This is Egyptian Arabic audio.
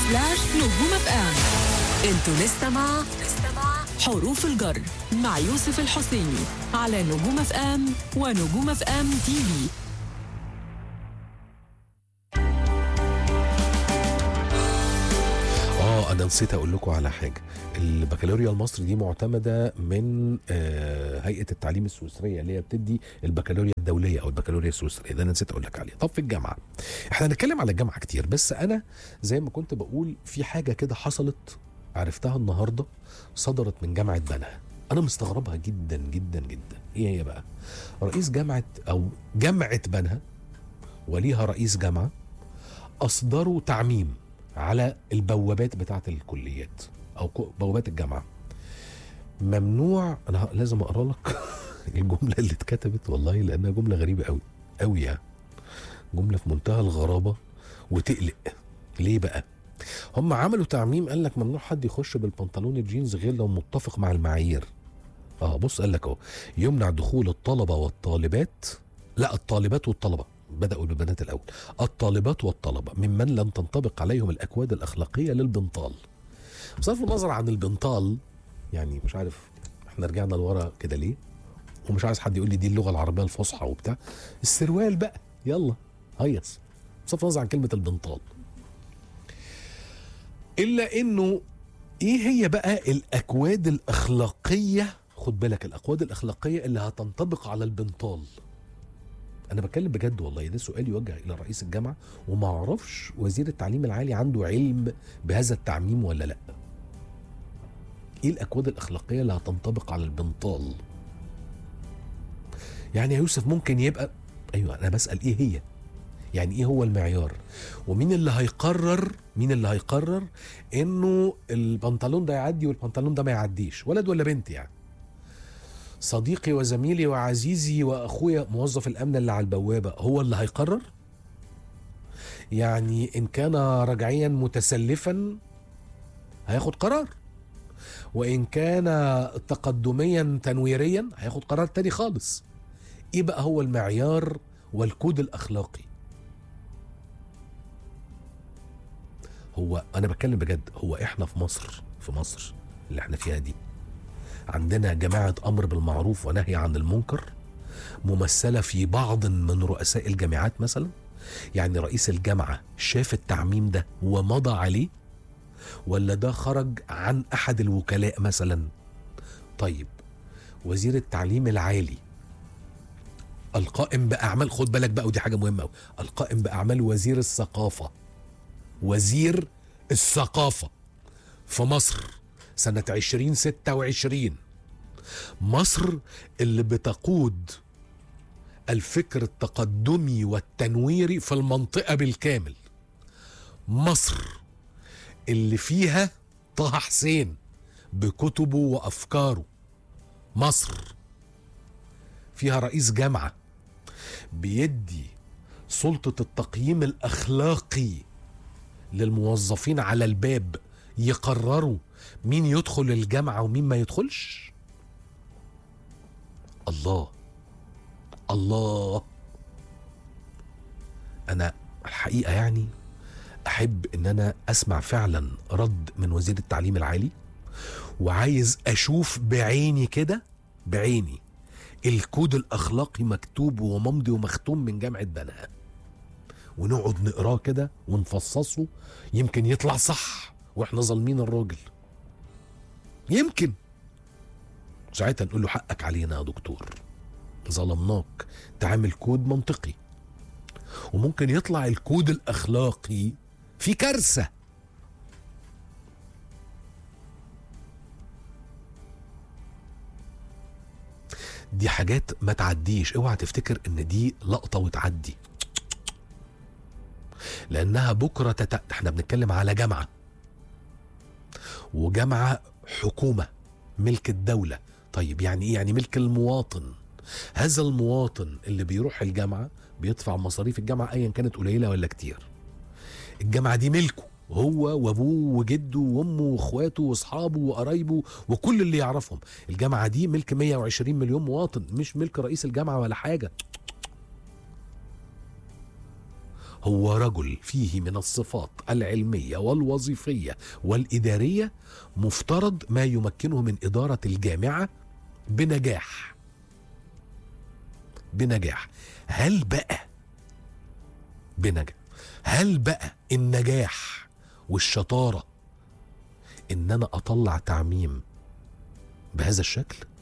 سلاش نجوم اف ام انتوا لسه مع حروف الجر مع يوسف الحسيني على نجوم اف ام ونجوم اف ام تي في اه انا نسيت اقول لكم على حاجه البكالوريا المصري دي معتمده من آه، هيئه التعليم السويسريه اللي هي بتدي البكالوريا الدوليه او البكالوريا السويسريه ده انا نسيت اقول لك عليه طب في الجامعه احنا هنتكلم على الجامعه كتير بس انا زي ما كنت بقول في حاجه كده حصلت عرفتها النهارده صدرت من جامعه بنها انا مستغربها جدا جدا جدا ايه هي بقى رئيس جامعه او جامعه بنها وليها رئيس جامعه اصدروا تعميم على البوابات بتاعه الكليات او كو- بوابات الجامعه ممنوع انا ه- لازم اقرا لك الجمله اللي اتكتبت والله لانها جمله غريبه قوي قوي يعني جمله في منتهى الغرابه وتقلق ليه بقى هم عملوا تعميم قال لك ممنوع حد يخش بالبنطلون الجينز غير لو متفق مع المعايير اه بص قال لك اهو يمنع دخول الطلبه والطالبات لا الطالبات والطلبه بداوا بالبنات الاول الطالبات والطلبه ممن لم تنطبق عليهم الاكواد الاخلاقيه للبنطال بصرف النظر عن البنطال يعني مش عارف احنا رجعنا لورا كده ليه ومش عايز حد يقول لي دي اللغه العربيه الفصحى وبتاع السروال بقى يلا هيص بصرف النظر عن كلمه البنطال الا انه ايه هي بقى الاكواد الاخلاقيه خد بالك الاكواد الاخلاقيه اللي هتنطبق على البنطال انا بتكلم بجد والله ده سؤال يوجه الى رئيس الجامعه وما اعرفش وزير التعليم العالي عنده علم بهذا التعميم ولا لا ايه الاكواد الاخلاقيه اللي هتنطبق على البنطال يعني يا يوسف ممكن يبقى ايوه انا بسال ايه هي يعني ايه هو المعيار ومين اللي هيقرر مين اللي هيقرر انه البنطلون ده يعدي والبنطلون ده ما يعديش ولد ولا بنت يعني صديقي وزميلي وعزيزي واخويا موظف الامن اللي على البوابه هو اللي هيقرر يعني ان كان رجعيا متسلفا هياخد قرار وان كان تقدميا تنويريا هياخد قرار تاني خالص ايه بقى هو المعيار والكود الاخلاقي هو انا بتكلم بجد هو احنا في مصر في مصر اللي احنا فيها دي عندنا جماعة أمر بالمعروف ونهي عن المنكر ممثلة في بعض من رؤساء الجامعات مثلا يعني رئيس الجامعة شاف التعميم ده ومضى عليه ولا ده خرج عن أحد الوكلاء مثلا طيب وزير التعليم العالي القائم بأعمال خد بالك بقى ودي حاجة مهمة أوي القائم بأعمال وزير الثقافة وزير الثقافة في مصر سنة 2026 مصر اللي بتقود الفكر التقدمي والتنويري في المنطقة بالكامل مصر اللي فيها طه حسين بكتبه وأفكاره مصر فيها رئيس جامعة بيدي سلطة التقييم الأخلاقي للموظفين على الباب يقرروا مين يدخل الجامعة ومين ما يدخلش الله الله أنا الحقيقة يعني أحب إن أنا أسمع فعلا رد من وزير التعليم العالي وعايز أشوف بعيني كده بعيني الكود الأخلاقي مكتوب وممضي ومختوم من جامعة بنها ونقعد نقراه كده ونفصصه يمكن يطلع صح واحنا ظالمين الراجل يمكن ساعتها نقول له حقك علينا يا دكتور ظلمناك تعمل كود منطقي وممكن يطلع الكود الاخلاقي في كارثه دي حاجات ما تعديش اوعى تفتكر ان دي لقطه وتعدي لانها بكره تت... احنا بنتكلم على جامعه وجامعه حكومه ملك الدوله طيب يعني ايه يعني ملك المواطن هذا المواطن اللي بيروح الجامعه بيدفع مصاريف الجامعه ايا كانت قليله ولا كتير الجامعه دي ملكه هو وابوه وجده وامه واخواته واصحابه وقرايبه وكل اللي يعرفهم الجامعه دي ملك 120 مليون مواطن مش ملك رئيس الجامعه ولا حاجه هو رجل فيه من الصفات العلميه والوظيفيه والاداريه مفترض ما يمكنه من اداره الجامعه بنجاح بنجاح هل بقى بنجاح هل بقى النجاح والشطاره ان انا اطلع تعميم بهذا الشكل